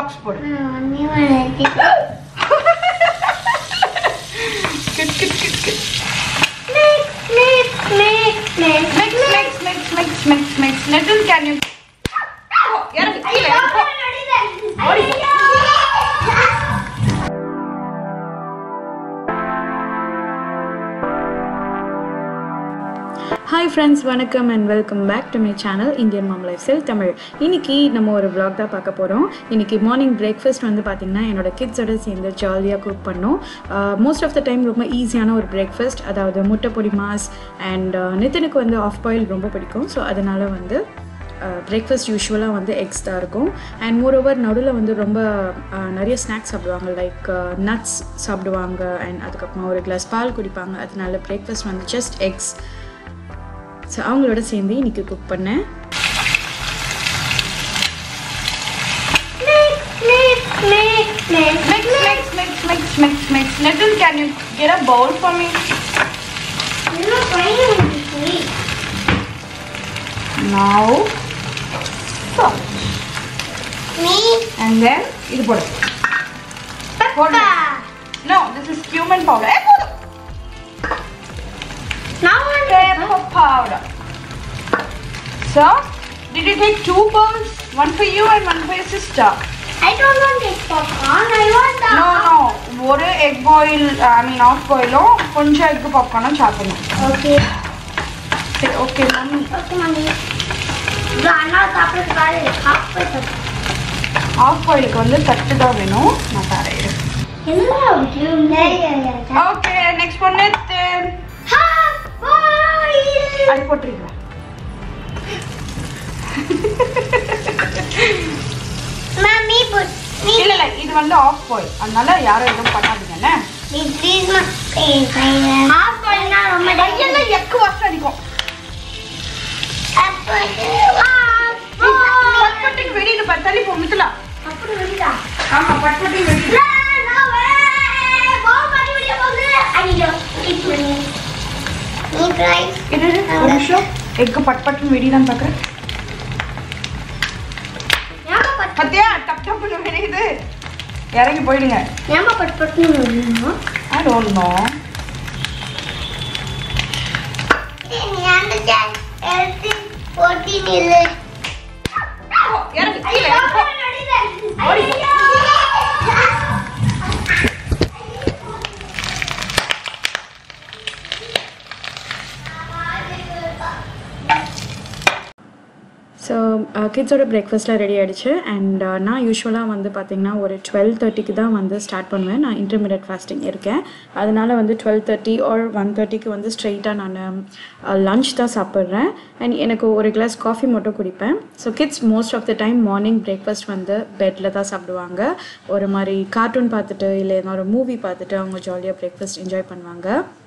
Socks போடு mummy வளர்த்து kid kid kid kid mix mix mix mix mix mix mix mix mix mix little can you இறங்கு கீழே இறங்கு. ஓடி. Hi friends வணக்கம் and welcome back to my channel Indian mom lifestyle Tamil இன்னைக்கு நம்ம ஒரு vlog தான் பார்க்க போகிறோம் இன்னைக்கு மார்னிங் பிரேக்ஃபாஸ்ட் வந்து பார்த்திங்கன்னா என்னோட கிட்ஸோட சேர்ந்து ஜாலியாக குக் பண்ணோம் மோஸ்ட் ஆஃப் த டைம் ரொம்ப ஈஸியான ஒரு பிரேக்ஃபாஸ்ட் அதாவது முட்டை பொடி மாஸ் அண்ட் நிதினுக்கு வந்து ஆஃப் பாயில் ரொம்ப பிடிக்கும் ஸோ அதனால் வந்து பிரேக்ஃபாஸ்ட் யூஸ்வலாக வந்து எக்ஸ் தான் இருக்கும் அண்ட் மோரோவர் நடுவில் வந்து ரொம்ப அஹ், நிறைய ஸ்நாக்ஸ் சாப்பிடுவாங்க லைக் நட்ஸ் சாப்பிடுவாங்க அண்ட் அதுக்கப்புறமா ஒரு கிளாஸ் பால் குடிப்பாங்க அதனால பிரேக்ஃபாஸ்ட் வந்து ஜஸ்ட் எக்ஸ் ஸோ அவங்களோட சேர்ந்து இன்னைக்கு குக் பண்ணேன் mix mix mix Mix, mix, mix, mix, mix, mix. Little, can you get a bowl for me? You know, trying to be sweet. Now, salt. Me, And then, இது போடு. போடு. pepper. No, this is cumin powder. Eh, போடு. Now one Pepper powder. So, did you take two bowls? One for you and one for your sister? I don't want this popcorn. I want the. No, no. ஒரு egg boil, I mean half boilம் கொஞ்சம் egg popcorn சாப்பிடணும். Okay. சரி, okay, mummy. Okay, mommy. இது அண்ணா சாப்பிட்றதுக்காக half போய் சாப்பிடு. half boilக்கு வந்து தட்டு தான் வேணும். நான் தரேன். என்ன இருக்கு? Yeah, yeah, yeah. Okay, next one Nitin. Half boil. அது போட்டுருக்கேன். Mommy, put me. இல்ல இல்ல இது வந்து ஆஃப் பாயில் அதனால யாரும் எதுவும் பண்ணாதீங்க என்ன Please, please, ma. Half boil னா ரொம்ப கையெல்லாம் எக்கு வாசம் அடிக்கும் Half boil. பட்பட்டிக்கு வெளியில பாரு தள்ளி போ மித்தலா அப்படி வருதா? ஆமா பட்பட்டிக்கு வெளியில இல்ல, நான் வே- ball பண்ணி வெளிய போகுது. ஐயோ, keep பண்ணி. நீ try. இரு இரு, ஒரு நிமிஷம் எக்கு பட்பட்டுன்னு வெடிதான் பாக்குறேன் ஏம்மா பட் பத்தியா டப் டப்னு வெடியுது இறங்கி போயிடுங்க ஏம்மா பட் பட்னு வருதுமா? ஐ டோன்ட் நோ நீ அந்த ஜா- எடுத்து போட்டி நில்லு. இறங்கி கீழே இறங்கி போ. ஓடி. ஸோ கிட்ஸோட பிரேக்ஃபாஸ்ட்லாம் ரெடி ஆகிடுச்சு அண்ட் நான் யூஸ்வலாக வந்து பார்த்திங்கன்னா ஒரு டுவெல் தேர்ட்டிக்கு தான் வந்து ஸ்டார்ட் பண்ணுவேன் நான் இன்டர்மீடியட் ஃபாஸ்டிங் இருக்கேன் அதனால் வந்து டுவெல் தேர்ட்டி ஆர் ஒன் தேர்ட்டிக்கு வந்து ஸ்ட்ரெயிட்டாக நான் லஞ்ச் தான் சாப்பிட்றேன் அண்ட் எனக்கு ஒரு கிளாஸ் காஃபி மட்டும் குடிப்பேன் so kids most of the time morning breakfast வந்து பெட்டில் தான் சாப்பிடுவாங்க ஒரு மாதிரி கார்ட்டூன் பார்த்துட்டு இல்லை ஏதோ ஒரு மூவி பார்த்துட்டு அவங்க ஜாலியாக பிரேக்ஃபாஸ்ட் என்ஜாய் பண்ணுவாங்க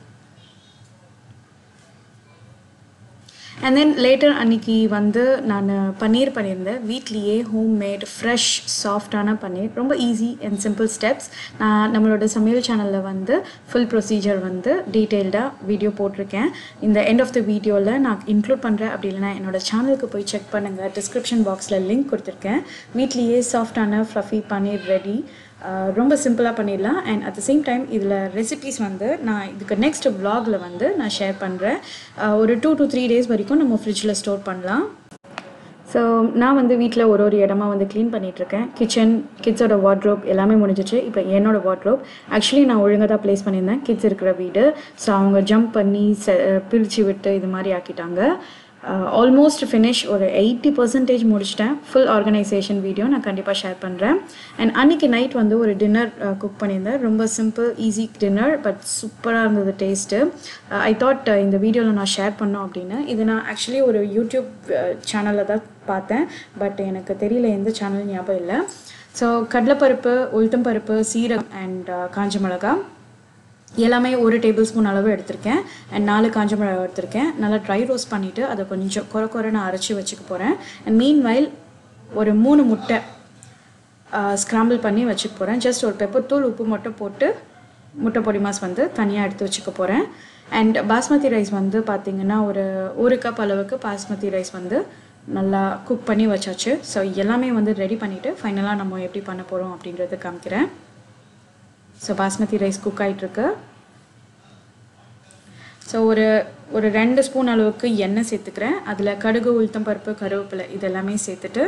அண்ட் தென் லேட்டர் அன்னைக்கு வந்து நான் பன்னீர் பண்ணியிருந்தேன் வீட்லேயே ஹோம் மேட் ஃப்ரெஷ் சாஃப்டான பன்னீர் ரொம்ப ஈஸி அண்ட் சிம்பிள் ஸ்டெப்ஸ் நான் நம்மளோட சமையல் சேனலில் வந்து ஃபுல் ப்ரொசீஜர் வந்து டீட்டெயில்டாக வீடியோ போட்டிருக்கேன் இந்த எண்ட் ஆஃப் த வீடியோவில் நான் இன்க்ளூட் பண்ணுறேன் அப்படி இல்லைனா என்னோட சேனலுக்கு போய் செக் பண்ணுங்கள் டிஸ்கிரிப்ஷன் பாக்ஸில் லிங்க் கொடுத்துருக்கேன் வீட்லேயே சாஃப்டான ஃப்ளஃபி பன்னீர் ரெடி ஆஹ் ரொம்ப சிம்பிளாக பண்ணிடலாம் and at the same time இதில் ரெசிபீஸ் வந்து நான் இதுக்கு நெக்ஸ்ட் vlogல வந்து நான் ஷேர் பண்ணுறேன் ஒரு டூ to த்ரீ டேஸ் வரைக்கும் நம்ம ஃப்ரிட்ஜில் ஸ்டோர் பண்ணலாம் ஸோ நான் வந்து வீட்டில் ஒரு ஒரு இடமா வந்து க்ளீன் பண்ணிகிட்ருக்கேன் கிச்சன் கிட்ஸோட வார்ட்ரோப் எல்லாமே முடிஞ்சிச்சு இப்போ என்னோட வார்ட்ரோப் ஆக்சுவலி நான் ஒழுங்காக தான் ப்ளேஸ் பண்ணியிருந்தேன் கிட்ஸ் இருக்கிற வீடு ஸோ அவங்க ஜம்ப் பண்ணி செ பிரித்து விட்டு இது மாதிரி ஆக்கிட்டாங்க ஆல்மோஸ்ட் ஃபினிஷ் ஒரு எயிட்டி பர்சன்டேஜ் முடிச்சிட்டேன் ஃபுல் ஆர்கனைசேஷன் வீடியோ நான் கண்டிப்பாக ஷேர் பண்ணுறேன் அண்ட் அன்றைக்கி நைட் வந்து ஒரு டின்னர் குக் பண்ணியிருந்தேன் ரொம்ப சிம்பிள் ஈஸி டின்னர் பட் சூப்பராக இருந்தது டேஸ்ட்டு ஐ தாட் இந்த வீடியோவில் நான் ஷேர் பண்ணோம் அப்படின்னு இது நான் ஆக்சுவலி ஒரு யூடியூப் சேனலில் தான் பார்த்தேன் பட் எனக்கு தெரியல எந்த சேனல் ஞாபகம் இல்லை ஸோ கடலைப்பருப்பு உளுத்தம் பருப்பு சீரகம் அண்ட் காஞ்ச மிளகாய் எல்லாமே ஒரு டேபிள் ஸ்பூன் அளவு எடுத்திருக்கேன் அண்ட் நாலு காஞ்ச மிளகா எடுத்திருக்கேன் நல்லா ட்ரை ரோஸ்ட் பண்ணிவிட்டு அதை கொஞ்சம் குறை குறை நான் அரைச்சி வச்சுக்க போகிறேன் அண்ட் மீன் வைல் ஒரு மூணு முட்டை ஸ்க்ராம்பிள் பண்ணி வச்சுக்க போகிறேன் ஜஸ்ட் ஒரு பெப்பர் தூள் உப்பு மட்டும் போட்டு முட்டை பொடி மாஸ் வந்து தனியாக எடுத்து வச்சுக்க போகிறேன் அண்ட் பாஸ்மதி ரைஸ் வந்து பார்த்திங்கன்னா ஒரு ஒரு கப் அளவுக்கு பாஸ்மதி ரைஸ் வந்து நல்லா குக் பண்ணி வச்சாச்சு ஸோ எல்லாமே வந்து ரெடி பண்ணிவிட்டு ஃபைனலாக நம்ம எப்படி பண்ண போகிறோம் அப்படின்றத காமிக்கிறேன் ஸோ பாஸ்மதி ரைஸ் குக் ஆகிட்டுருக்கு ஸோ ஒரு ஒரு ரெண்டு ஸ்பூன் அளவுக்கு எண்ணெய் சேர்த்துக்கிறேன் அதில் கடுகு உளுத்தம் பருப்பு கருவேப்பிலை இதெல்லாமே சேர்த்துட்டு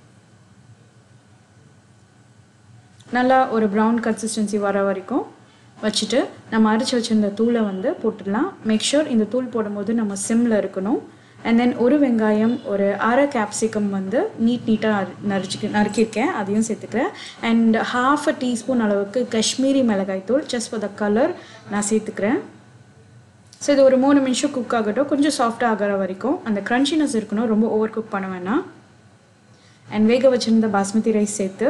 நல்லா ஒரு ப்ரௌன் கன்சிஸ்டன்சி வர வரைக்கும் வச்சுட்டு நம்ம அரைச்சி வச்சிருந்த தூளை வந்து போட்டுடலாம் மேக் ஷூர் இந்த தூள் போடும்போது நம்ம சிம்மில் இருக்கணும் அண்ட் தென் ஒரு வெங்காயம் ஒரு அரை கேப்சிகம் வந்து நீட் நீட்டாக நறுச்சி நறுக்கியிருக்கேன் அதையும் சேர்த்துக்கிறேன் அண்ட் ஹாஃப் அ டீஸ்பூன் அளவுக்கு காஷ்மீரி மிளகாய் தூள் ஜஸ்ட் ஃபார் த கலர் நான் சேர்த்துக்கிறேன் ஸோ இது ஒரு மூணு நிமிஷம் குக் ஆகட்டும் கொஞ்சம் சாஃப்டாக ஆகிற வரைக்கும் அந்த க்ரன்ச்சினஸ் இருக்கணும் ரொம்ப ஓவர் குக் பண்ண வேணாம் அண்ட் வேக வச்சுருந்த பாஸ்மதி ரைஸ் சேர்த்து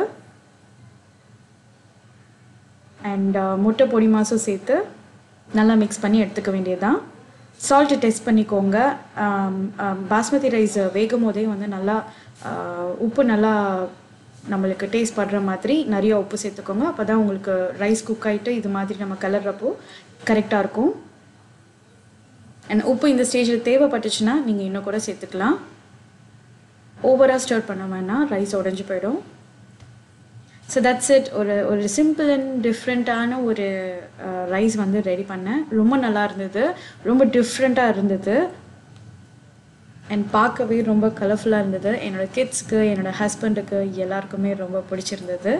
அண்ட் முட்டை பொடி மாசும் சேர்த்து நல்லா மிக்ஸ் பண்ணி எடுத்துக்க வேண்டியதுதான் சால்ட்டு டெஸ்ட் பண்ணிக்கோங்க பாஸ்மதி ரைஸ் வேகும் போதே வந்து நல்லா உப்பு நல்லா நம்மளுக்கு டேஸ்ட் படுற மாதிரி நிறைய உப்பு சேர்த்துக்கோங்க அப்போ தான் உங்களுக்கு ரைஸ் குக் ஆகிட்டு இது மாதிரி நம்ம கலர்றப்போ கரெக்டாக இருக்கும் அண்ட் உப்பு இந்த ஸ்டேஜில் தேவைப்பட்டுச்சுன்னா நீங்கள் இன்னும் கூட சேர்த்துக்கலாம் ஓவராக ஸ்டோர் பண்ண வேணாம் ரைஸ் உடஞ்சி போயிடும் ஸோ தட்ஸ் இட் ஒரு ஒரு சிம்பிள் அண்ட் டிஃப்ரெண்ட்டான ஒரு ரைஸ் வந்து ரெடி பண்ணேன் ரொம்ப நல்லா இருந்தது ரொம்ப டிஃப்ரெண்ட்டாக இருந்தது அண்ட் பார்க்கவே ரொம்ப கலர்ஃபுல்லாக இருந்தது என்னோடய கிட்ஸ்க்கு என்னோடய ஹஸ்பண்டுக்கு எல்லாருக்குமே ரொம்ப பிடிச்சிருந்தது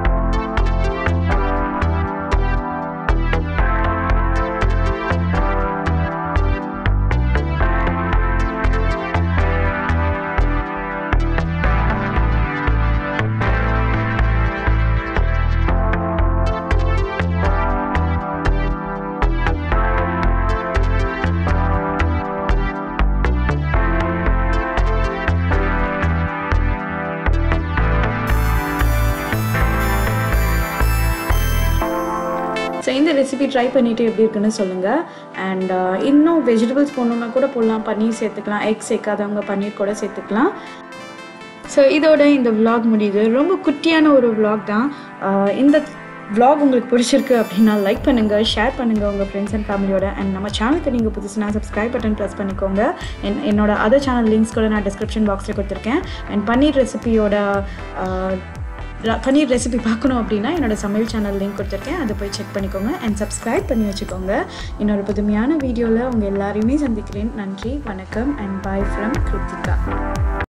ஸோ இந்த ரெசிபி ட்ரை பண்ணிவிட்டு எப்படி இருக்குன்னு சொல்லுங்கள் அண்ட் இன்னும் வெஜிடபிள்ஸ் போடணுன்னா கூட போடலாம் பன்னீர் சேர்த்துக்கலாம் எக் சேர்க்காதவங்க பன்னீர் கூட சேர்த்துக்கலாம் ஸோ இதோட இந்த vlog முடியுது ரொம்ப குட்டியான ஒரு vlog தான் ஆஹ் இந்த vlog உங்களுக்கு பிடிச்சிருக்கு அப்படின்னா லைக் பண்ணுங்கள் ஷேர் பண்ணுங்கள் உங்கள் ஃப்ரெண்ட்ஸ் அண்ட் ஃபேமிலியோட அண்ட் நம்ம சேனலுக்கு நீங்கள் புதுசுனா சப்ஸ்கிரைப் பட்டன் ப்ரெஸ் பண்ணிக்கோங்க என் என்னோட அதர் சேனல் லிங்க்ஸ் கூட நான் டிஸ்கிரிப்ஷன் பாக்ஸில் கொடுத்துருக்கேன் அண்ட் பன்னீர் ரெசிபியோட பன்னீர் ரெசிபி பார்க்கணும் அப்படின்னா என்னோட சமையல் சேனல் லிங்க் கொடுத்துருக்கேன் அதை போய் செக் பண்ணிக்கோங்க அண்ட் சப்ஸ்கிரைப் பண்ணி வச்சுக்கோங்க இன்னொரு புதுமையான வீடியோவில் உங்கள் எல்லாரையுமே சந்திக்கிறேன் நன்றி வணக்கம் அண்ட் பாய் ஃப்ரம் கிருத்திகா